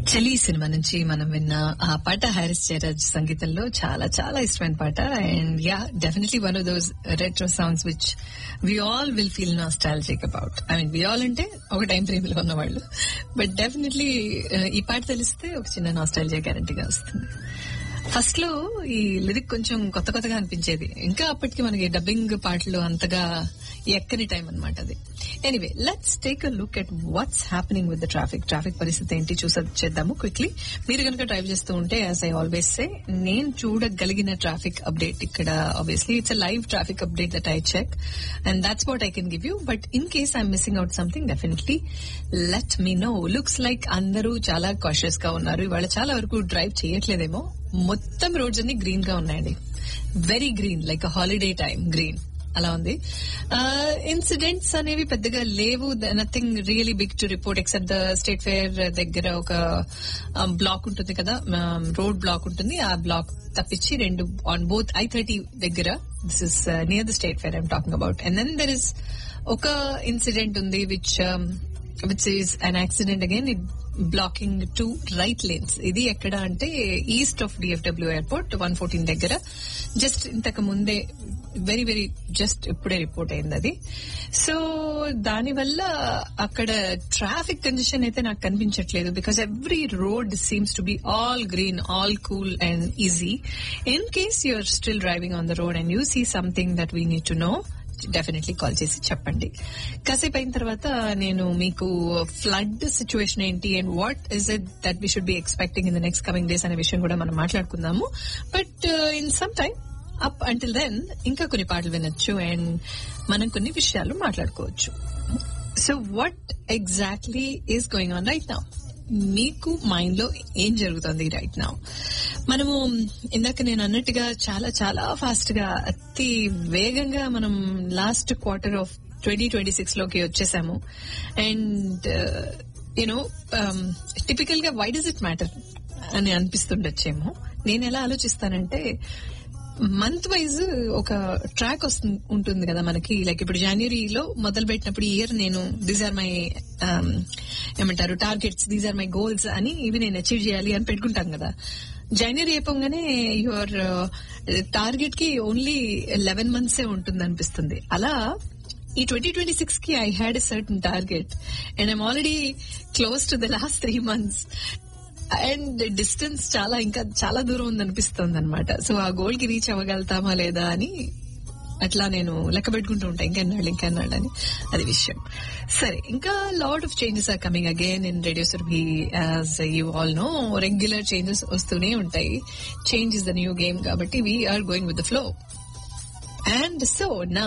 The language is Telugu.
చలి సినిమా నుంచి మనం విన్న ఆ పాట హారిస్ జయరాజ్ సంగీతంలో చాలా చాలా ఇష్టమైన పాట and yeah definitely one of those retro songs which we all will feel nostalgic about I mean we all అంటే ఒక టైం ప్రేమిలో ఉన్నవాళ్ళు బట్ డెఫినెట్లీ ఈ పాట తెలిస్తే ఒక చిన్న నాస్టాలజియా గ్యారంటీగా వస్తుంది ఫస్ట్ లో ఈ లిరిక్ కొంచెం కొత్త కొత్తగా అనిపించేది ఇంకా అప్పటికి మనకి డబ్బింగ్ పాటలు అంతగా ఎక్కని టైం అనమాట అది anyway let's take a look at what's happening with the traffic traffic పరిస్థితి ఏంటి చూస చేద్దాము క్విక్లీ మీరు కనుక డ్రైవ్ చేస్తూ ఉంటే యాజ్ ఐ ఆల్వేస్ సే నేను చూడగలిగిన ట్రాఫిక్ అప్డేట్ ఇక్కడ obviously it's a live traffic update that I check and that's what I can give you but in case I'm missing out something definitely let me know looks like అందరూ చాలా కాషియస్ గా ఉన్నారు ఇవాళ చాలా వరకు డ్రైవ్ చేయట్లేదేమో మొత్తం రోడ్స్ అన్ని గ్రీన్ గా ఉన్నాయండి very green like holiday time green అలా ఉంది ఇన్సిడెంట్స్ అనేవి పెద్దగా లేవు nothing really big to report except the State Fair దగ్గర ఒక బ్లాక్ ఉంటుంది కదా రోడ్ బ్లాక్ ఉంటుంది ఆ బ్లాక్ తప్పించి రెండు ఆన్ బోత్ ఐ థర్టీ దగ్గర this is near the State Fair I'm talking about and then there is ఒక ఇన్సిడెంట్ ఉంది which which is an accident again it blocking two right lanes ఇది ఎక్కడ అంటే east of DFW airport one fourteen దగ్గర జస్ట్ ఇంతకు ముందే వెరీ వెరీ జస్ట్ ఇప్పుడే రిపోర్ట్ అయింది అది సో దానివల్ల అక్కడ ట్రాఫిక్ కండిషన్ అయితే నాకు కనిపించట్లేదు because every road seems to be all green all cool and easy in case you're still driving on the road and you see something that we need to know definitely call చేసి చెప్పండి కాసేపు అయిన తర్వాత నేను మీకు ఫ్లడ్ సిచ్యువేషన్ ఏంటి and what is it that we should be expecting in the next coming days అనే విషయం కూడా మనం మాట్లాడుకుందాము but in some time up until then ఇంకా కొన్ని పాటలు వినొచ్చు అండ్ మనం కొన్ని విషయాలు మాట్లాడుకోవచ్చు so what exactly is going on right now మీకు మైండ్ లో ఏం జరుగుతుంది రైట్ నౌ మనము ఇందాక నేను అన్నట్టుగా చాలా చాలా ఫాస్ట్ గా అతి వేగంగా మనం last quarter of twenty twenty six లోకి వచ్చేసాము అండ్ యూనో టిపికల్ గా వై డస్ ఇట్ మ్యాటర్ అని అనిపిస్తుండొచ్చేమో నేను ఎలా ఆలోచిస్తానంటే మంత్ వైజ్ ఒక ట్రాక్ వస్తుంది ఉంటుంది కదా మనకి లైక్ ఇప్పుడు జనవరిలో మొదలు పెట్టినప్పుడు ఇయర్ నేను దీస్ ఆర్ మై ఏమంటారు targets these are my goals అని ఇవి నేను అచీవ్ చేయాలి అని పెట్టుకుంటాం కదా జనవరి అయిపోగానే యువర్ టార్గెట్ కి ఓన్లీ లెవెన్ మంత్సే ఉంటుంది అనిపిస్తుంది అలా ఈ ట్వంటీ ట్వంటీ సిక్స్ కి I had a certain target and I'm already close to the last three months and distance చాలా ఇంకా చాలా దూరం ఉంది అనిపిస్తుంది అనమాట సో ఆ గోల్ కి రీచ్ అవ్వగలుగుతామా లేదా అని అట్లా నేను లెక్క పెట్టుకుంటూ ఉంటా ఇంకెన్నాళ్ళు ఇంకెన్నాళ్ళు అని అది విషయం సరే ఇంకా lot of changes are coming again in radio Surabhi as you all know regular changes వస్తూనే ఉంటాయి change is the new game కాబట్టి we are going with the flow and so నా